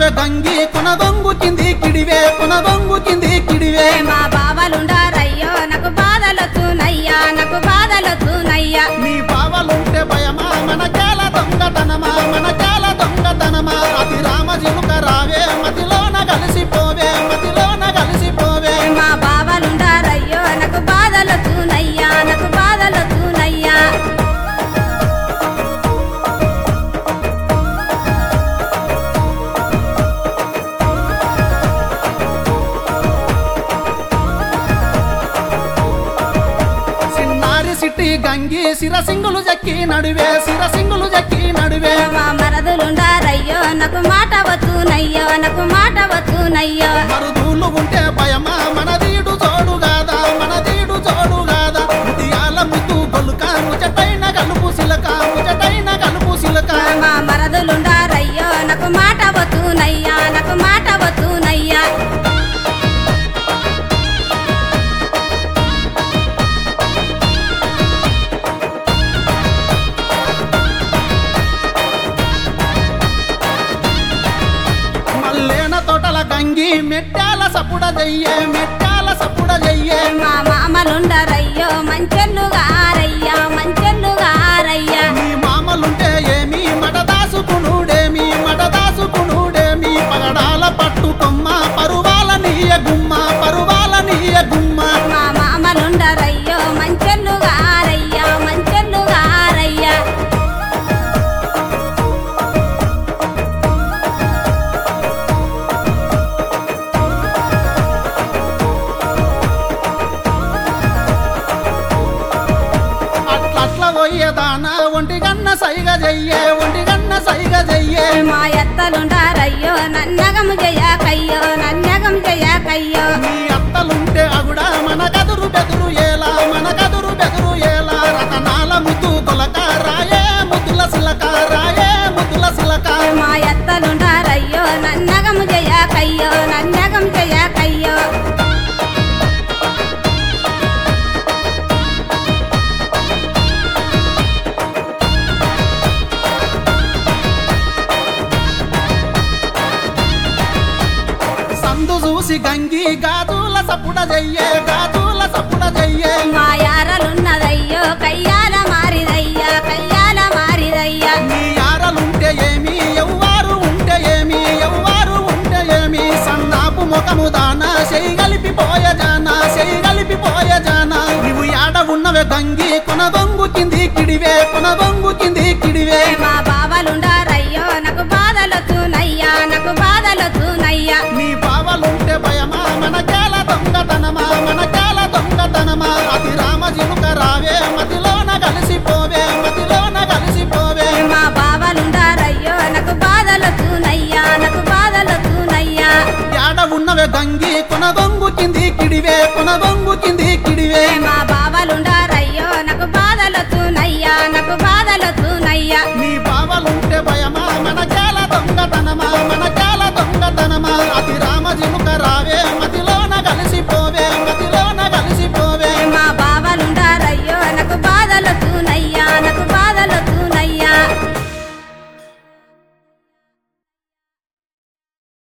ఉన్నవే గంగి కొనగొంగు కింది కిడివే కొనగొంగు కింది కిడివే మా బావలుండారయ్యో నాకు బాధలొచ్చునయ్యా నాకు బాధలొచ్చునయ్యా నీ బావలుంటే భయమా మనకేల దొంగతనమా మనకేల దొంగతనమా అతి రామ జిలుక రావే మతిలోన కలిసిపోవే మతిలోన కలిసిపోవే మా బావలుండారయ్యో నాకు బాధలొచ్చునయ్యా నాకు బాధలొచ్చునయ్యా సిన్నారి సిట్టి గంగి సిరసింగులు జక్కి నడువే సిరసింగులు జక్కి నడువే మా మరదులుండారయ్యో నాకు మాట వచ్చునయ్యో నాకు మాట వచ్చునయ్యో మరుదూలు ఉంటే భయమా మనదీడు చోడు గాదా మనదీడు చోడు గాదా ముదియాల ముద్దు గొలుక ముచటైన కలుపు సిలక ముచటైన కలుపు సిలక మా మరదులుండారయ్యో నాకు మాట వచ్చునయ్యా నాకు మాట వచ్చునయ్యా మల్లేన తోటల గంగి మెట్టాల సపుడ జయ్యే మెట్టాల సపుడ జయ్యే మా మామలుండారయ్యో మంచెల్లుగారయ్యా మంచెల్లుగారయ్యా నీ మామలుంటే ఏమి మడదాసుకునుడేమి మడదాసుకునుడేమి పగడాల పట్టుకొమ్మ పరువాల నీయ గుమ్మ పరువాల నీయ గుమ్మ మా మామలుండారయ్యో మంచెల్లుగారయ్యా మంచెల్లుగారయ్యా అట్లట్ల పోయేదాన ఒంటిగన్న సైగ జయ్యే ఒంటిగన్న సైగ జయ్యే మా ఎత్తలుండారయ్యో నన్నగము జయాకయ్యో నన్నగం జయాకయ్యో నీ అత్తలుంటే అగుడ మన కదురు బెదురు ఏలా మన కదురు బెదురు ఏలా రతనాల ముద్దు తొలక రాయే ముద్దుల సిలక రాయే ముద్దుల సిలక మా ఎత్తలుండారయ్యో నన్నగము జయాకయ్యో నన్నగం జయాకయ్యో సందు చూసి గంగి గాజుల సపుడ జయ్యే గాజుల సపుడ జయ్యే మా యారలున్నదయ్యో కయ్యాల మారిదయ్యా కయ్యాల మారిదయ్యా నీ యారలుంటే ఏమి ఎవ్వారు ఉంటే ఏమి ఎవ్వారు ఉంటే ఏమి సన్నాపు ముఖము దానా చేయగలిపి పోయ జానా చేయగలిపి పోయ జానా నువ్వు యాడ ఉన్నవే గంగి కొనగొంగు కింది కిడివే కొనగొంగు కింది కిడివే మా బావలుండారయ్యో నాకు బాధలొచ్చునయ్యా నాకు బాధలొచ్చునయ్యా నీ బావలుంటే భయమా మనకేల దొంగతనమా మనకేల దొంగతనమా అతి రామ జిలుక రావే మతిలోన కలిసిపోవే మతిలోన కలిసిపోవే మా బావలుండారయ్యో నాకు బాధలొచ్చునయ్యా నాకు బాధలొచ్చునయ్యా యాడ ఉన్నవే గంగి కొనగొంగు కింది కిడివే కొనగొంగు కింది